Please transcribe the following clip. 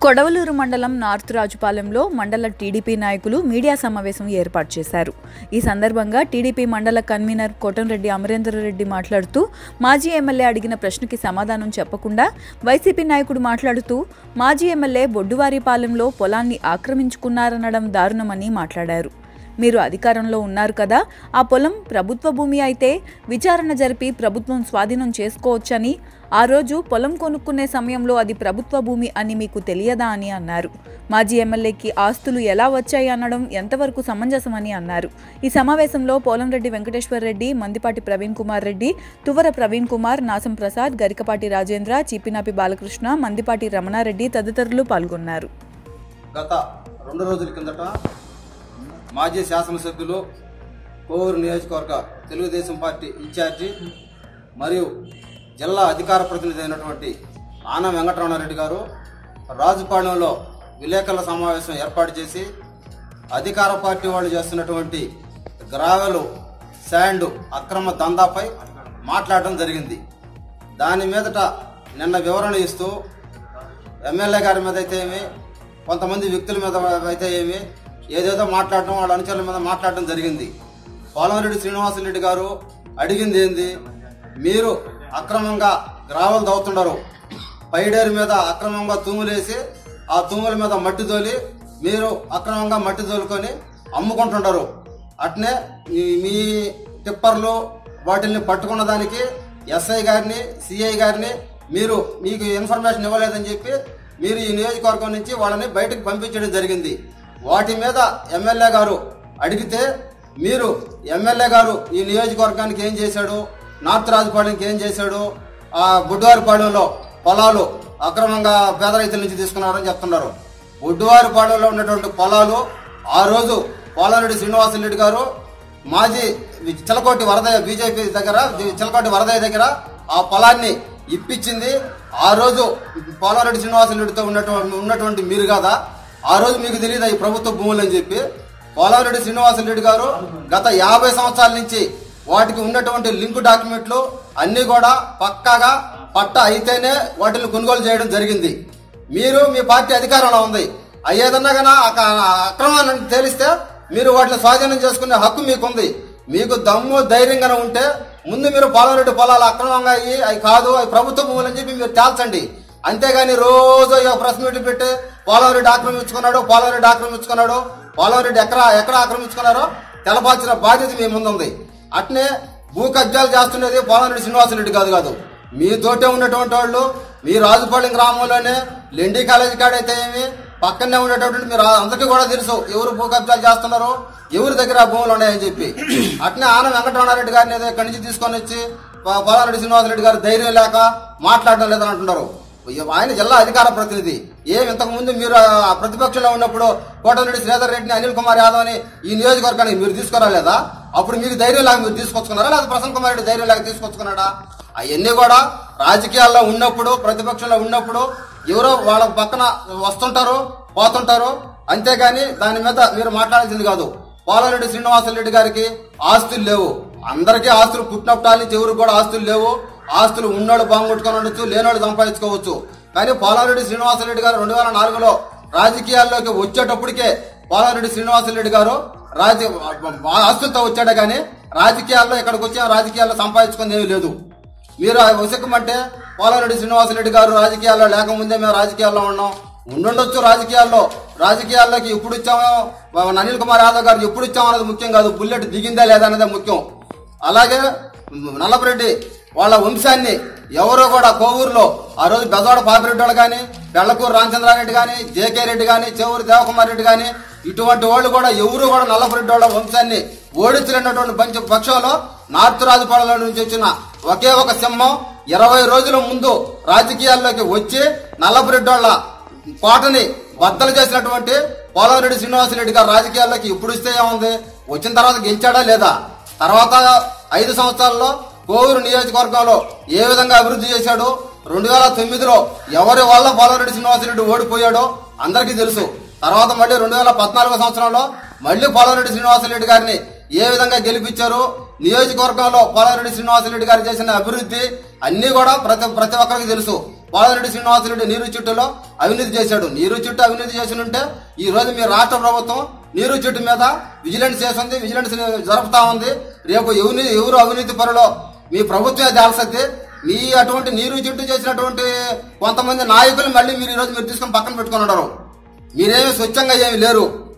కొడవలూరు మండలం నార్త్ రాజుపాలెంలో మండల టీడీపీ నాయకులు మీడియా సమావేశం ఏర్పాటు చేశారు ఈ సందర్భంగా టీడీపీ మండల కన్వీనర్ కోటంరెడ్డి అమరేంద్రరెడ్డి మాట్లాడుతూ మాజీ ఎమ్మెల్యే అడిగిన ప్రశ్నకి సమాధానం చెప్పకుండా వైసీపీ నాయకుడు మాట్లాడుతూ మాజీ ఎమ్మెల్యే బొడ్డువారిపాలెంలో పొలాన్ని ఆక్రమించుకున్నారనడం దారుణమని మాట్లాడారు మీరు అధికారంలో ఉన్నారు కదా ఆ పొలం ప్రభుత్వ భూమి అయితే విచారణ జరిపి ప్రభుత్వం స్వాధీనం చేసుకోవచ్చని ఆ రోజు పొలం కొనుక్కునే సమయంలో అది ప్రభుత్వ భూమి అని మీకు తెలియదా అని అన్నారు మాజీ ఎమ్మెల్యేకి ఆస్తులు ఎలా వచ్చాయి అనడం ఎంతవరకు సమంజసమని అన్నారు ఈ సమావేశంలో పోలంరెడ్డి వెంకటేశ్వర రెడ్డి మందిపాటి ప్రవీణ్ కుమార్ రెడ్డి తువర ప్రవీణ్ కుమార్ నాసం ప్రసాద్ గరికపాటి రాజేంద్ర చీపినాపి బాలకృష్ణ మందిపాటి రమణారెడ్డి తదితరులు పాల్గొన్నారు గత రెండు రోజుల కిందట మాజీ శాసనసభ్యులు కోవూరు నియోజకవర్గ తెలుగుదేశం పార్టీ ఇన్ఛార్జి మరియు జిల్లా అధికార ప్రతినిధి అయినటువంటి ఆన వెంకటరమణారెడ్డి గారు రాజుపాలెంలో విలేకరుల సమావేశం ఏర్పాటు చేసి అధికార పార్టీ వాళ్ళు చేస్తున్నటువంటి గ్రావెలు శాండ్ అక్రమ దందాపై మాట్లాడడం జరిగింది దాని మీదట నిన్న వివరణ ఇస్తూ ఎమ్మెల్యే గారి మీద అయితే ఏమి కొంతమంది వ్యక్తుల మీద అయితే ఏమి ఏదేదో మాట్లాడటం వాళ్ళ అనుచరుల మీద మాట్లాడటం జరిగింది పోలంరెడ్డి శ్రీనివాసరెడ్డి గారు అడిగింది ఏంది మీరు అక్రమంగా గ్రావెలు దవ్వుతుండరు పైడేరు మీద అక్రమంగా తూములేసి ఆ తూముల మీద మట్టి తోలి మీరు అక్రమంగా మట్టి తోలుకొని అమ్ముకుంటుంటారు అట్నే మీ- మీ టిప్పర్లు వాటిల్ని పట్టుకున్న దానికి ఎస్ఐ గారిని సిఐ గారిని మీరు మీకు ఇన్ఫర్మేషన్ ఇవ్వలేదని చెప్పి మీరు ఈ నియోజకవర్గం నుంచి వాళ్ళని బయటకు పంపించడం జరిగింది వాటి మీద ఎమ్మెల్యే గారు అడిగితే మీరు ఎమ్మెల్యే గారు ఈ నియోజకవర్గానికి ఏం చేశాడు నార్త్ రాజపాలెంకి ఏం చేశాడు ఆ బుడ్వారిపాలెంలో పొలాలు అక్రమంగా పేద రైతుల నుంచి తీసుకున్నారని చెప్తున్నారు బుడ్వారిపాలెంలో ఉన్నటువంటి పొలాలు ఆ రోజు పోలారెడ్డి శ్రీనివాసరెడ్డి గారు మాజీ చిలకోటి వరదయ్య బీజేపీ దగ్గర చిలకోటి వరదయ్య దగ్గర ఆ పొలాన్ని ఇప్పించింది ఆ రోజు పోలారెడ్డి శ్రీనివాసరెడ్డితో ఉన్నటువంటి ఉన్నటువంటి మీరు కాదా ఆ రోజు మీకు తెలియదు ఈ ప్రభుత్వ భూములు అని చెప్పి పోలారెడ్డి శ్రీనివాసరెడ్డి గారు గత యాభై సంవత్సరాల నుంచి వాటికి ఉన్నటువంటి లింక్ డాక్యుమెంట్లు అన్ని కూడా పక్కాగా పట్ట అయితేనే వాటిని కొనుగోలు చేయడం జరిగింది మీరు మీ పార్టీ అధికారంలో ఉంది అయ్యేదన్నా గనా అక్రమాన్ని తేలిస్తే మీరు వాటిని స్వాధీనం చేసుకునే హక్కు మీకుంది మీకు దమ్ము ధైర్యంగానే ఉంటే ముందు మీరు పోలరెడ్డి పొలాలు అక్రమంగా అయ్యి అవి కాదు అవి ప్రభుత్వ భూములు అని చెప్పి మీరు తేల్చండి అంతేగాని రోజు ఇక ప్రెస్ మీట్ పెట్టి పోలవరెడ్డి ఆక్రమించుకున్నాడు పోలవరెడ్డి ఆక్రమించుకున్నాడు పోలవరెడ్డి ఎక్కడ ఎక్కడ ఆక్రమించుకున్నారో తెలపాల్సిన బాధ్యత మీ ముందుంది అట్నే భూ కబ్జాలు చేస్తున్నది పోలవరెడ్డి శ్రీనివాసరెడ్డి కాదు కాదు మీతోటే ఉన్నటువంటి వాళ్ళు మీ రాజుపాలెం గ్రామంలోనే లెండి కాలేజీ కాడైతే ఏమి పక్కనే ఉండేటటువంటి మీరు అందరికీ కూడా తెలుసు ఎవరు భూ కబ్జాలు చేస్తున్నారో ఎవరి దగ్గర ఆ భూములు ఉన్నాయని చెప్పి అట్నే ఆన వెంకటరమణారెడ్డి గారిని ఏదో ఇక్కడి నుంచి తీసుకొని వచ్చి ప- పోలారెడ్డి శ్రీనివాసరెడ్డి గారు ధైర్యం లేక మాట్లాడడం లేదని అంటున్నారు ఆయన జిల్లా అధికార ప్రతినిధి ఏం ఇంతకు ముందు మీరు ఆ ప్రతిపక్షంలో ఉన్నప్పుడు కోటమిరెడ్డి శ్రీధర్ రెడ్డిని అనిల్ కుమార్ యాదవ్ అని ఈ నియోజకవర్గానికి మీరు తీసుకురాలేదా అప్పుడు మీకు ధైర్యం లేక మీరు తీసుకొచ్చుకున్నారా లేదా ప్రసన్న కుమార్ రెడ్డి ధైర్యం లేక తీసుకొచ్చుకున్నాడా అవన్నీ కూడా రాజకీయాల్లో ఉన్నప్పుడు ప్రతిపక్షంలో ఉన్నప్పుడు ఎవరో వాళ్ళ పక్కన వస్తుంటారు పోతుంటారు అంతేగాని దాని మీద మీరు మాట్లాడాల్సింది కాదు పోలారెడ్డి శ్రీనివాసరెడ్డి గారికి ఆస్తులు లేవు అందరికీ ఆస్తులు పుట్టినప్పటి నుంచి ఎవరికి కూడా ఆస్తులు లేవు ఆస్తులు ఉన్నోళ్ళు బాగుంటుకొని ఉండొచ్చు లేనోళ్ళు సంపాదించుకోవచ్చు కానీ పోలారెడ్డి శ్రీనివాసరెడ్డి గారు రెండు వేల నాలుగులో రాజకీయాల్లోకి వచ్చేటప్పటికే పోలారెడ్డి శ్రీనివాసరెడ్డి గారు రాజ ఆస్తులతో వచ్చాడే కానీ రాజకీయాల్లో ఇక్కడికి వచ్చే రాజకీయాల్లో సంపాదించుకుంది ఏమీ లేదు మీరు ఉసకమంటే పోలారెడ్డి శ్రీనివాసరెడ్డి గారు రాజకీయాల్లో లేకముందే మేము రాజకీయాల్లో ఉన్నాం ఉండుండొచ్చు రాజకీయాల్లో రాజకీయాల్లోకి ఎప్పుడు ఇచ్చామో అనిల్ కుమార్ యాదవ్ గారు ఎప్పుడు ఇచ్చామో అనేది ముఖ్యం కాదు బుల్లెట్ దిగిందా లేదా అనేది ముఖ్యం అలాగే నల్లపరెడ్డి వాళ్ళ వంశాన్ని ఎవరో కూడా కోవూరులో ఆ రోజు బెజవాడ పాపిరెడ్డి వాళ్ళు కానీ బెళ్లకూరు రామచంద్రారెడ్డి కానీ జేకే రెడ్డి కానీ చెవూరు దేవకుమార్ రెడ్డి కానీ ఇటువంటి వాళ్ళు కూడా ఎవరు కూడా నల్లపరెడ్డి వాళ్ళ వంశాన్ని ఓడించలేనటువంటి పంచ పక్షంలో నార్త్ రాజపాలెంలో నుంచి వచ్చిన ఒకే ఒక సింహం ఇరవై రోజుల ముందు రాజకీయాల్లోకి వచ్చి నల్లపరెడ్డి వాళ్ళ కోటని బద్దలు చేసినటువంటి పోలవరెడ్డి శ్రీనివాసరెడ్డి గారు రాజకీయాల్లోకి ఇప్పుడు ఇస్తే ఏముంది వచ్చిన తర్వాత గెలిచాడా లేదా తర్వాత ఐదు సంవత్సరాల్లో కోవూరు నియోజకవర్గంలో ఏ విధంగా అభివృద్ధి చేశాడు రెండు వేల తొమ్మిదిలో ఎవరి వల్ల పోలవరెడ్డి శ్రీనివాసరెడ్డి ఓడిపోయాడో అందరికీ తెలుసు తర్వాత మళ్ళీ రెండు వేల పద్నాలుగో సంవత్సరంలో మళ్ళీ పోలవరెడ్డి శ్రీనివాసరెడ్డి గారిని ఏ విధంగా గెలిపించారు నియోజకవర్గంలో పోలవరెడ్డి శ్రీనివాసరెడ్డి గారు చేసిన అభివృద్ధి అన్ని కూడా ప్రతి ప్రతి ఒక్కరికి తెలుసు పాలరెడ్డి శ్రీనివాసరెడ్డి నీరు చుట్టులో అవినీతి చేశాడు నీరు చుట్టూ అవినీతి చేసి ఉంటే ఈ రోజు మీ రాష్ట్ర ప్రభుత్వం నీరు చుట్టు మీద విజిలెన్స్ చేస్తుంది విజిలెన్స్ జరుపుతా ఉంది రేపు ఎవరి ఎవరు అవినీతి పరులో మీ ప్రభుత్వమే తేల్సద్ది మీ అటువంటి నీరు చుట్టూ చేసినటువంటి కొంతమంది నాయకులు మళ్ళీ మీరు ఈ రోజు మీరు తీసుకొని పక్కన పెట్టుకుని ఉన్నారు మీరేమి స్వచ్ఛంగా ఏమి లేరు